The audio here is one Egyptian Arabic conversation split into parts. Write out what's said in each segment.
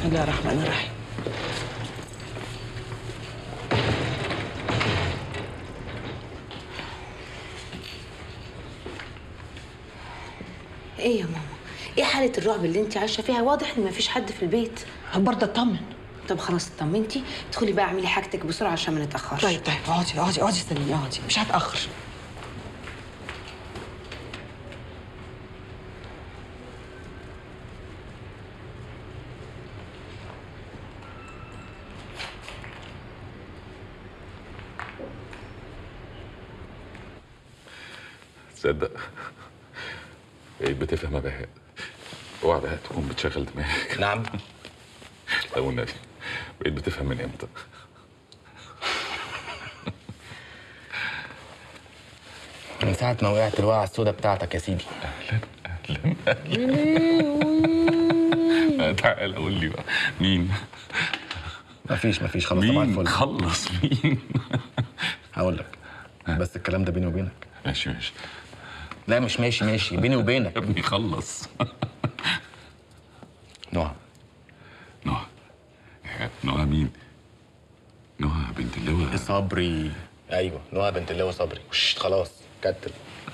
بسم الله الرحمن الرحيم ايه يا ماما ايه حاله الرعب اللي انت عايشه فيها واضح ان مفيش حد في البيت برضه اطمن طب خلاص اطمنتي ادخلي بقى اعملي حاجتك بسرعه عشان ما نتاخرش طيب طيب اقعدي اقعدي اقعدي استني اقعدي مش هتاخر تصدق بقيت بتفهم يا بهاء اوعى بهاء تكون بتشغل دماغك نعم لا والنبي بقيت بتفهم من امتى من ساعة ما وقعت الوقعة السوداء بتاعتك يا سيدي تعال قول لي بقى مين مفيش مفيش خلاص طبعا مين الفل خلص مين هقول لك بس الكلام ده بيني وبينك ماشي ماشي لا مش ماشي ماشي بيني وبينك يا ابني خلص نوع نهى نهى مين نهى بنت اللواء صبري ايوه نوع بنت اللواء صبري وش خلاص كتل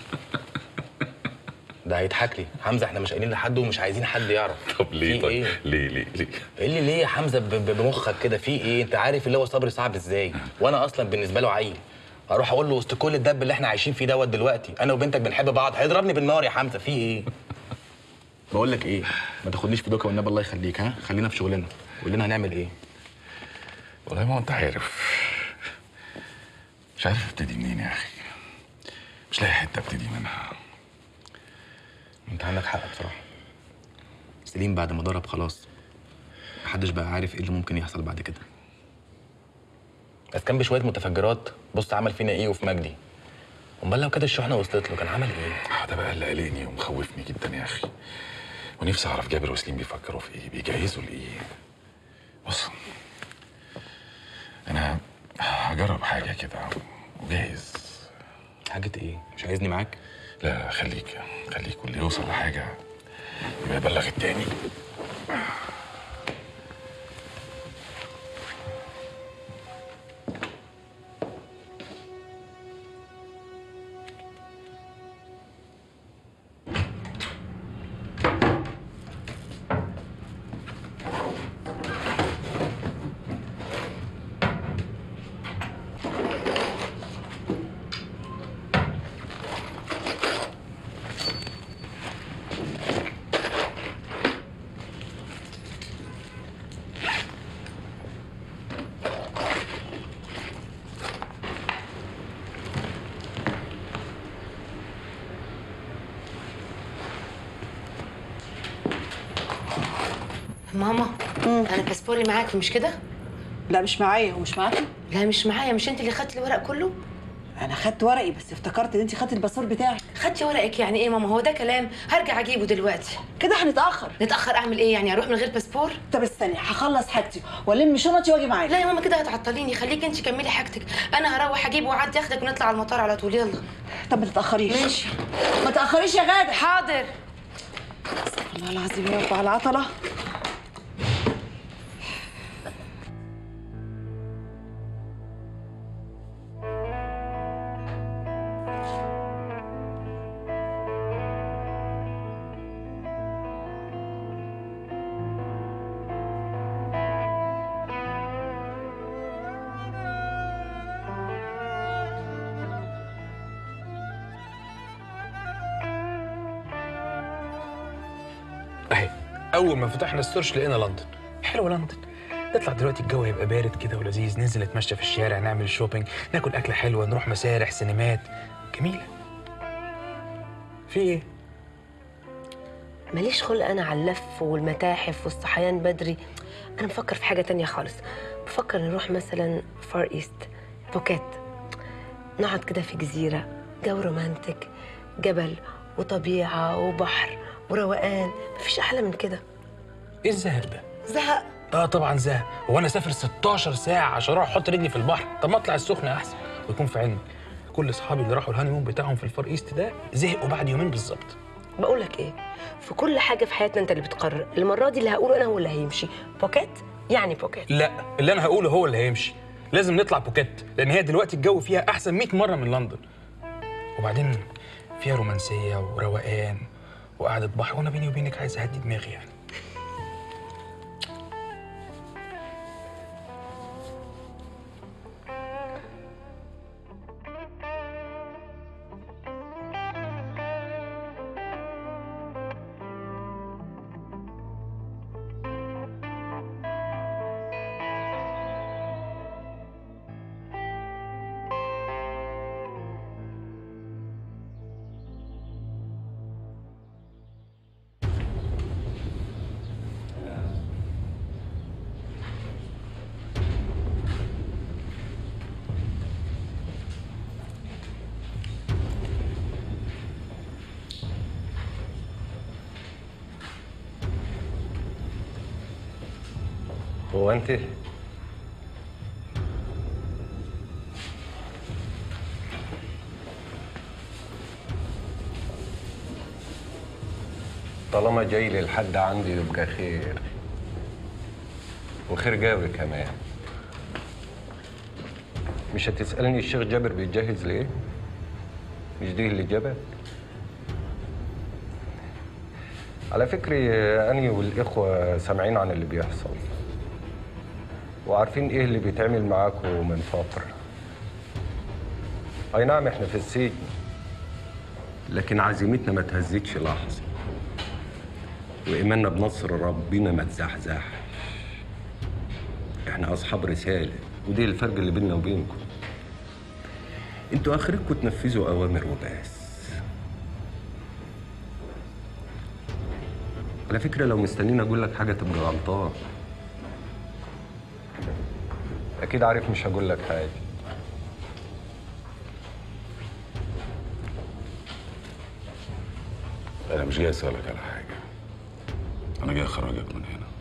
ده هيضحك لي حمزه احنا مش قايلين لحد ومش عايزين حد يعرف طب ليه في طيب ايه ليه ليه ليه ايه اللي ليه يا حمزه ب- ب- بمخك كده في ايه انت عارف اللي هو صبري صعب ازاي وانا اصلا بالنسبه له عيل اروح اقول له وسط كل الدب اللي احنا عايشين فيه دوت دلوقتي انا وبنتك بنحب بعض هيضربني بالنار يا حمزه في ايه بقول لك ايه ما تاخدنيش في دوكه والنبي الله يخليك ها خلينا في شغلنا قول لنا هنعمل ايه والله ما انت عارف مش عارف ابتدي منين يا اخي مش لاقي حته ابتدي منها انت عندك حق بصراحه سليم بعد ما ضرب خلاص محدش بقى عارف ايه اللي ممكن يحصل بعد كده بس كان بشويه متفجرات بص عمل فينا ايه وفي مجدي امال لو كده الشحنه وصلت له كان عمل ايه آه، ده بقى اللي قلقني ومخوفني جدا يا اخي ونفسي اعرف جابر وسليم بيفكروا في ايه بيجهزوا لايه بص انا هجرب حاجه كده وجاهز حاجه ايه مش عايزني معاك لا خليك خليك واللي يوصل لحاجه يبقى يبلغ التاني ماما انا باسبوري معاكي مش كده لا مش معايا ومش معاكي لا مش معايا مش انت اللي خدتي الورق كله انا خدت ورقي بس افتكرت ان انت خدتي الباسبور بتاعك خدتي ورقك يعني ايه ماما هو ده كلام هرجع اجيبه دلوقتي كده هنتاخر نتاخر اعمل ايه يعني اروح من غير باسبور طب استني هخلص حاجتي والم شنطي واجي معاكي لا يا ماما كده هتعطليني خليك انت كملي حاجتك انا هروح اجيبه واعدي اخدك ونطلع على المطار على طول يلا طب ما تتاخريش ماشي ما تاخريش يا غاده حاضر والله العظيم يا رب على العطله اهي اول ما فتحنا السيرش لقينا لندن حلوه لندن نطلع دلوقتي الجو هيبقى بارد كده ولذيذ ننزل نتمشى في الشارع نعمل شوبينج ناكل اكله حلوه نروح مسارح سينمات جميله في ايه ماليش خلق انا على اللف والمتاحف والصحيان بدري انا بفكر في حاجه تانية خالص بفكر نروح مثلا فار ايست بوكيت نقعد كده في جزيره جو رومانتك جبل وطبيعه وبحر وروقان مفيش احلى من كده ايه الزهق ده زهق اه طبعا زهق هو انا اسافر 16 ساعه عشان اروح احط رجلي في البحر طب ما اطلع السخنه احسن ويكون في علمي كل اصحابي اللي راحوا الهانيمون بتاعهم في الفار ايست ده زهقوا بعد يومين بالظبط بقول لك ايه في كل حاجه في حياتنا انت اللي بتقرر المره دي اللي هقوله انا هو اللي هيمشي بوكيت يعني بوكيت لا اللي انا هقوله هو اللي هيمشي لازم نطلع بوكيت لان هي دلوقتي الجو فيها احسن 100 مره من لندن وبعدين فيها رومانسيه وروقان وقعده بحر وانا بيني وبينك عايز اهدي دماغي يعني هو انت طالما جاي لي لحد عندي يبقى خير وخير جابر كمان مش هتسألني الشيخ جابر بيتجهز ليه؟ مش دي اللي جابك؟ على فكرة أنا والإخوة سامعين عن اللي بيحصل وعارفين إيه اللي بيتعمل معاكم من فترة أي نعم إحنا في السجن لكن عزيمتنا ما تهزتش لحظة وإيماننا بنصر ربنا ما تزحزح إحنا أصحاب رسالة ودي الفرق اللي بيننا وبينكم انتوا آخركم تنفذوا أوامر وبس على فكرة لو مستنيني أقول لك حاجة تبقى غلطان أكيد عارف مش هقول لك حاجة انا مش جاي اسالك على حاجه انا جاي اخرجك من هنا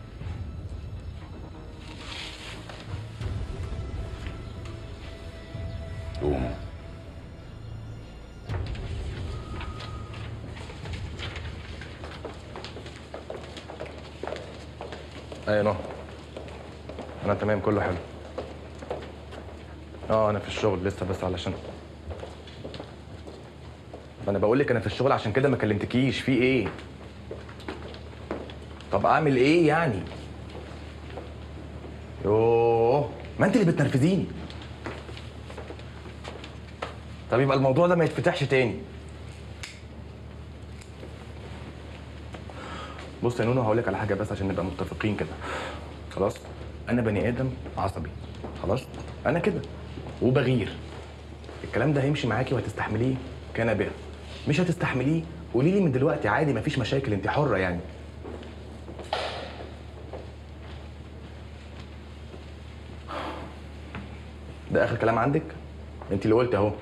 قوم ايه نو انا تمام كله حلو اه انا في الشغل لسه بس علشان ما انا بقول لك انا في الشغل عشان كده ما كلمتكيش في ايه طب اعمل ايه يعني يوه ما انت اللي بتنرفزيني طب يبقى الموضوع ده ما يتفتحش تاني بص يا نونو هقول لك على حاجه بس عشان نبقى متفقين كده خلاص انا بني ادم عصبي خلاص انا كده وبغير الكلام ده هيمشي معاكي وهتستحمليه كان بها مش هتستحمليه قولي لي من دلوقتي عادي مفيش مشاكل انت حره يعني ده اخر كلام عندك انت اللي قلت اهو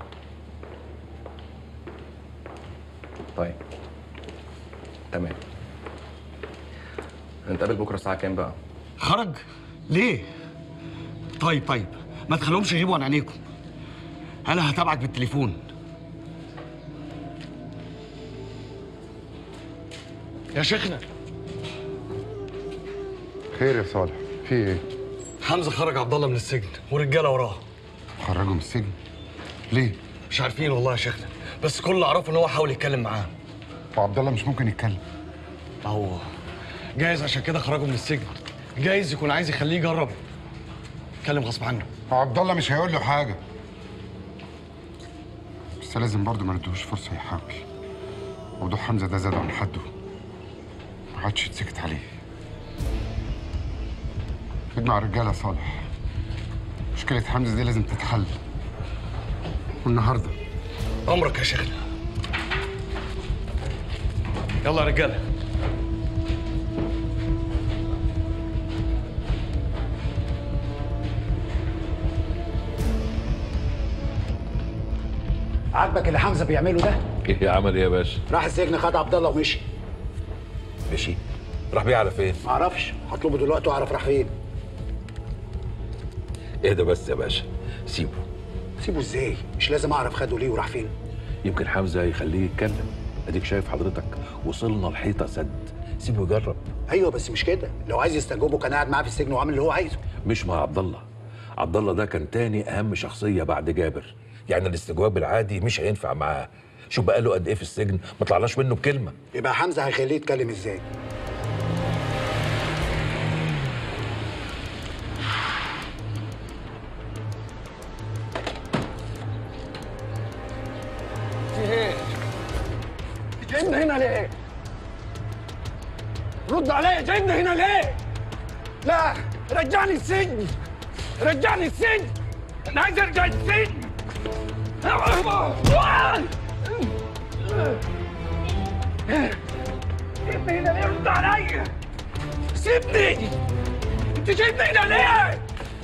طيب تمام نتقابل بكره الساعه كام بقى خرج ليه طيب طيب ما تخليهمش يغيبوا عن عينيكم انا هتابعك بالتليفون يا شيخنا خير يا صالح في ايه؟ حمزه خرج عبد الله من السجن ورجاله وراه خرجوا من السجن ليه؟ مش عارفين والله يا شيخنا بس كل اللي اعرفه ان هو حاول يتكلم معاه وعبد الله مش ممكن يتكلم هو جايز عشان كده خرجوا من السجن جايز يكون عايز يخليه يجرب يتكلم غصب عنه وعبد الله مش هيقول له حاجه بس لازم برضه ما ندوش فرصه يحاول موضوع حمزه ده زاد عن حده ما عادش يتسكت عليه اجمع الرجاله يا صالح مشكله حمزه دي لازم تتحل والنهارده امرك يا شيخنا يلا يا رجاله عاجبك اللي حمزه بيعمله ده ايه عمل ايه يا باشا راح السجن خد عبد الله ومشي ماشي راح بيه على فين معرفش هطلبه دلوقتي واعرف راح فين اهدى بس يا باشا سيبه سيبه ازاي مش لازم اعرف خده ليه وراح فين يمكن حمزه يخليه يتكلم اديك شايف حضرتك وصلنا لحيطه سد سيبه يجرب ايوه بس مش كده لو عايز يستجوبه كان قاعد معاه في السجن وعامل اللي هو عايزه مش مع عبد الله عبد الله ده كان تاني اهم شخصيه بعد جابر يعني الاستجواب العادي مش هينفع معاه شوف بقى له قد ايه في السجن ما طلعناش منه بكلمه يبقى حمزه هيخليه يتكلم ازاي جايبنا هنا ليه؟ رد عليا جايبنا هنا ليه؟ لا رجعني السجن رجعني السجن انا عايز ارجع السجن سيبني هنا ليه رد عليا سيبني انت جايبني هنا ليه؟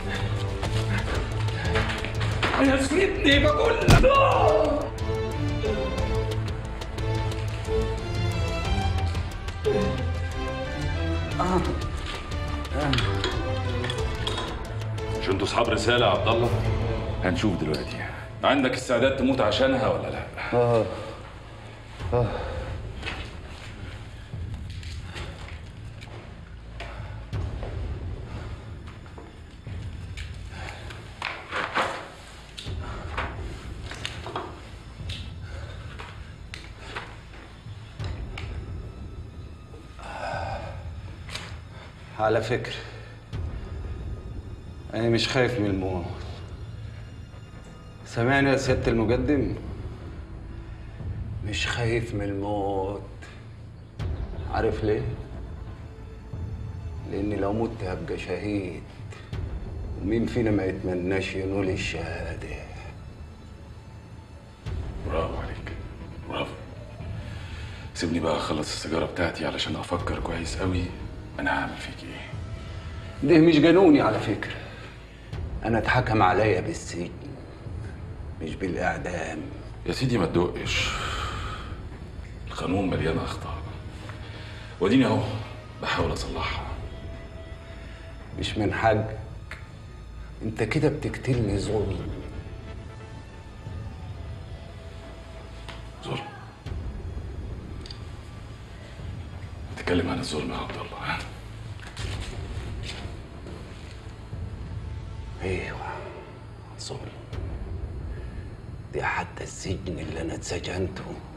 انا سيبني بقول لك مش انتوا اصحاب رساله يا عبد الله هنشوف دلوقتي عندك استعداد تموت عشانها ولا لا اه اه على فكرة أنا مش خايف من الموت سامعني يا سيادة المقدم مش خايف من الموت عارف ليه؟ لأني لو مت هبقى شهيد ومين فينا ما يتمناش ينول الشهادة برافو عليك برافو سيبني بقى اخلص السيجاره بتاعتي علشان افكر كويس قوي انا هعمل فيك ايه ده مش قانوني على فكرة أنا اتحكم عليا بالسجن مش بالإعدام يا سيدي ما تدقش القانون مليان اخطاء واديني اهو بحاول اصلحها مش من حقك انت كده بتقتلني ظلم ظلم تتكلم عن الظلم يا عبد الله ها؟ ايوه ظلم دي حتى السجن اللي انا اتسجنته